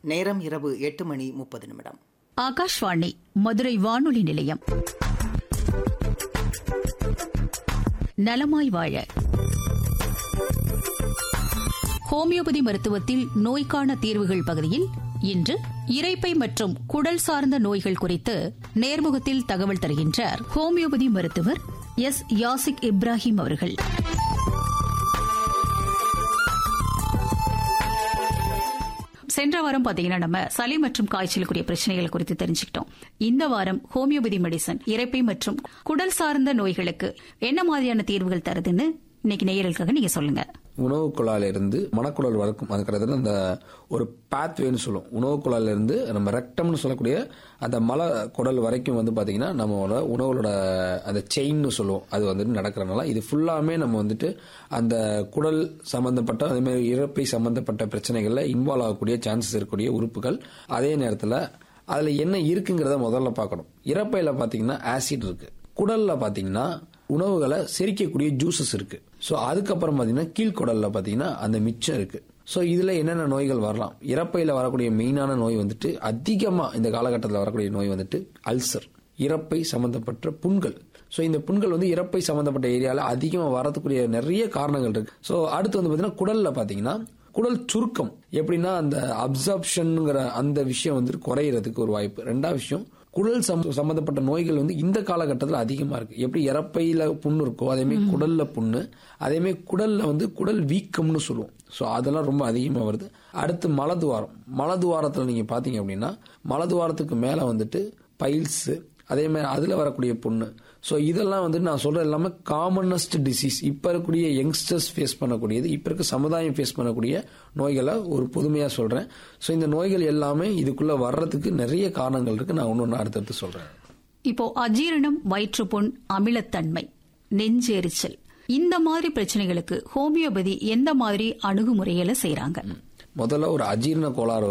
நேரம் இரவு எட்டு மணி முப்பது நிமிடம் ஆகாஷ்வாணி மதுரை வானொலி நிலையம் நலமாய் வாழ ஹோமியோபதி மருத்துவத்தில் நோய்க்கான தீர்வுகள் பகுதியில் இன்று இரைப்பை மற்றும் குடல் சார்ந்த நோய்கள் குறித்து நேர்முகத்தில் தகவல் தருகின்றார் ஹோமியோபதி மருத்துவர் எஸ் யாசிக் இப்ராஹிம் அவர்கள் சென்ற வாரம் பாத்தீங்கன்னா நம்ம சளி மற்றும் காய்ச்சலுக்குரிய பிரச்சனைகள் குறித்து தெரிஞ்சுக்கிட்டோம் இந்த வாரம் ஹோமியோபதி மெடிசன் இரைப்பை மற்றும் குடல் சார்ந்த நோய்களுக்கு என்ன மாதிரியான தீர்வுகள் தருதுன்னு இன்னைக்கு நேயர்களுக்காக நீங்க சொல்லுங்க உணவு குழாயில இருந்து மனக்குழல் வரைக்கும் அதுக்கிறது அந்த ஒரு பாத்வேன்னு சொல்லுவோம் உணவு குழாயில இருந்து நம்ம ரெக்டம்னு சொல்லக்கூடிய அந்த மலை குடல் வரைக்கும் வந்து பாத்தீங்கன்னா நம்மளோட உணவுகளோட அந்த செயின்னு சொல்லுவோம் அது வந்துட்டு நடக்கிறனால இது ஃபுல்லாமே நம்ம வந்துட்டு அந்த குடல் சம்பந்தப்பட்ட அதே மாதிரி இறப்பை சம்பந்தப்பட்ட பிரச்சனைகள்ல இன்வால்வ் ஆகக்கூடிய சான்சஸ் இருக்கக்கூடிய உறுப்புகள் அதே நேரத்தில் அதுல என்ன இருக்குங்கிறத முதல்ல பார்க்கணும் இறப்பையில பாத்தீங்கன்னா ஆசிட் இருக்கு குடல்ல பாத்தீங்கன்னா உணவுகளை செரிக்கக்கூடிய ஜூசஸ் இருக்கு ஸோ அதுக்கப்புறம் பார்த்தீங்கன்னா கீழ்குடல்ல பார்த்தீங்கன்னா அந்த மிச்சம் இருக்கு ஸோ இதில் என்னென்ன நோய்கள் வரலாம் இறப்பையில் வரக்கூடிய மெயினான நோய் வந்துட்டு அதிகமாக இந்த காலகட்டத்தில் வரக்கூடிய நோய் வந்துட்டு அல்சர் இறப்பை சம்பந்தப்பட்ட புண்கள் ஸோ இந்த புண்கள் வந்து இறப்பை சம்பந்தப்பட்ட ஏரியாவில் அதிகமாக வரதுக்குரிய நிறைய காரணங்கள் இருக்கு ஸோ அடுத்து வந்து பார்த்தீங்கன்னா குடல்ல பார்த்தீங்கன்னா குடல் சுருக்கம் எப்படின்னா அந்த அப்சார்ப்ஷனுங்கிற அந்த விஷயம் வந்து குறையிறதுக்கு ஒரு வாய்ப்பு ரெண்டாவது விஷயம் குடல் சம்பந்தப்பட்ட நோய்கள் வந்து இந்த காலகட்டத்தில் அதிகமா இருக்கு எப்படி இறப்பையில புண்ணு இருக்கோ அதேமாதிரி குடல்ல புண்ணு அதேமாதிரி குடல்ல வந்து குடல் வீக்கம்னு சொல்லுவோம் ஸோ அதெல்லாம் ரொம்ப அதிகமாக வருது அடுத்து மலதுவாரம் மலதுவாரத்தில் நீங்க பாத்தீங்க அப்படின்னா மலதுவாரத்துக்கு மேல வந்துட்டு பைல்ஸ் அதே மாதிரி அதுல வரக்கூடிய புண்ணு ஸோ இதெல்லாம் வந்து நான் சொல்ற எல்லாமே காமனஸ்ட் டிசீஸ் இப்ப இருக்கக்கூடிய யங்ஸ்டர்ஸ் ஃபேஸ் பண்ணக்கூடியது இப்ப இருக்க சமுதாயம் ஃபேஸ் பண்ணக்கூடிய நோய்களை ஒரு பொதுமையா சொல்றேன் ஸோ இந்த நோய்கள் எல்லாமே இதுக்குள்ள வர்றதுக்கு நிறைய காரணங்கள் இருக்கு நான் ஒன்று அடுத்தடுத்து சொல்றேன் இப்போ அஜீரணம் வயிற்றுப்புண் அமிலத்தன்மை நெஞ்செரிச்சல் இந்த மாதிரி பிரச்சனைகளுக்கு ஹோமியோபதி எந்த மாதிரி அணுகுமுறைகளை செய்யறாங்க முதல்ல ஒரு அஜீரண கோளாறு